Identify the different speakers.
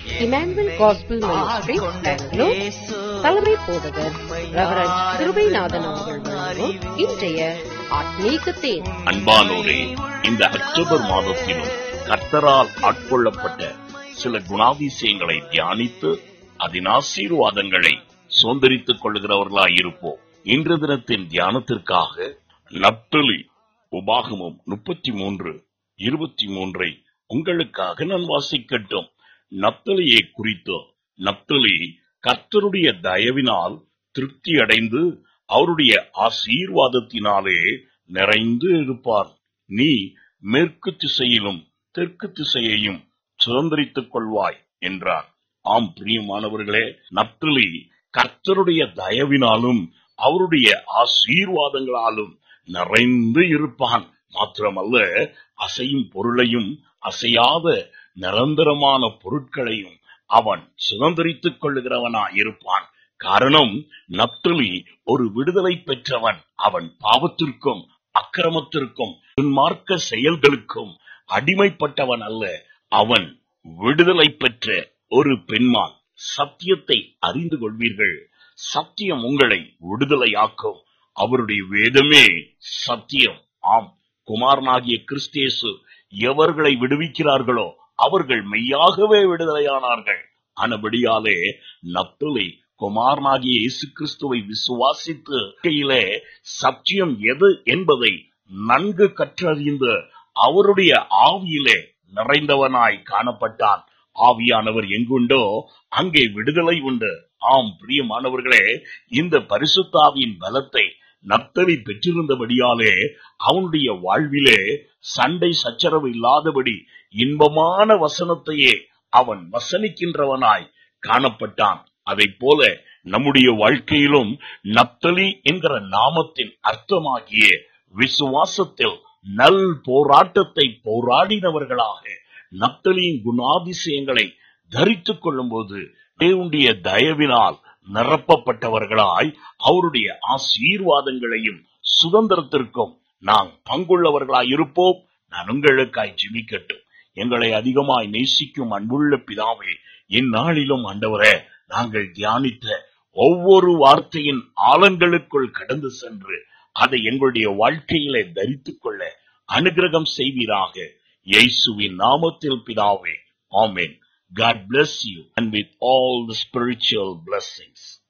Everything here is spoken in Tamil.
Speaker 1: இமானுவல் காஸ்பிள் மினிஸ்ட்ரி பெங்களூர் தலைமை போதகர் ரெவரண்ட் கிருபைநாதன் அவர்கள் வழங்கும் இன்றைய ஆத்மீக தேன்
Speaker 2: அன்பானோரே இந்த அக்டோபர் மாதத்திலும் கர்த்தரால் ஆட்கொள்ளப்பட்ட சில குணாதிசயங்களை தியானித்து அதன் ஆசீர்வாதங்களை சுதந்திரித்துக் கொள்கிறவர்களாய் இருப்போம் இன்று தினத்தின் தியானத்திற்காக நப்தலி உபாகமம் முப்பத்தி மூன்று இருபத்தி மூன்றை உங்களுக்காக நான் வாசிக்கட்டும் நப்தலியை குறித்து நப்தலி கர்த்தருடைய தயவினால் திருப்தி அடைந்து அவருடைய ஆசீர்வாதத்தினாலே நிறைந்து இருப்பார் நீ மேற்கு திசையிலும் தெற்கு திசையையும் சுதந்திரித்துக் கொள்வாய் என்றார் ஆம் பிரியமானவர்களே நப்தலி கர்த்தருடைய தயவினாலும் அவருடைய ஆசீர்வாதங்களாலும் நிறைந்து இருப்பான் மாத்திரமல்ல அசையும் பொருளையும் அசையாத நிரந்தரமான பொருட்களையும் அவன் சுதந்திரித்துக் கொள்ளுகிறவனா இருப்பான் காரணம் நப்தலி ஒரு விடுதலை பெற்றவன் அவன் பாவத்திற்கும் அக்கிரமத்திற்கும் துன்மார்க்க செயல்களுக்கும் அடிமைப்பட்டவன் அல்ல அவன் விடுதலை பெற்ற ஒரு பெண்மான் சத்தியத்தை அறிந்து கொள்வீர்கள் சத்தியம் உங்களை விடுதலையாக்கும் அவருடைய வேதமே சத்தியம் ஆம் குமாரனாகிய கிறிஸ்தேசு எவர்களை விடுவிக்கிறார்களோ அவர்கள் மெய்யாகவே விடுதலையானார்கள் ஆனபடியாலே நப்தலி குமாரனாகிய இயேசு கிறிஸ்துவை விசுவாசித்து கையிலே சத்தியம் எது என்பதை நன்கு கற்றறிந்து அவருடைய ஆவியிலே நிறைந்தவனாய் காணப்பட்டான் ஆவியானவர் எங்குண்டோ அங்கே விடுதலை உண்டு ஆம் பிரியமானவர்களே இந்த பரிசுத்தாவியின் பலத்தை நப்தலி பெற்றிருந்தபடியாலே அவனுடைய வாழ்விலே சண்டை சச்சரவு இல்லாதபடி இன்பமான வசனத்தையே அவன் வசனிக்கின்றவனாய் காணப்பட்டான் அதை போல நம்முடைய வாழ்க்கையிலும் நப்தலி என்கிற நாமத்தின் அர்த்தமாகிய விசுவாசத்தில் நல் போராட்டத்தை போராடினவர்களாக நப்தலியின் குணாதிசயங்களை தரித்துக் கொள்ளும் போது தேவனுடைய தயவினால் நிரப்பப்பட்டவர்களாய் அவருடைய ஆசீர்வாதங்களையும் சுதந்திரத்திற்கும் நாம் பங்குள்ளவர்களாய் இருப்போம் நான் உங்களுக்காய் ஜெபிக்கட்டும் எங்களை அதிகமாய் நேசிக்கும் அன்புள்ள பிதாவே இந்நாளிலும் ஆண்டவரே நாங்கள் தியானித்த ஒவ்வொரு வார்த்தையின் ஆழங்களுக்குள் கடந்து சென்று அதை எங்களுடைய வாழ்க்கையிலே தரித்துக் கொள்ள அனுகிரகம் செய்வீராக இயேசுவின் நாமத்தில் பிதாவே ஆமென் God bless you and with all the spiritual blessings.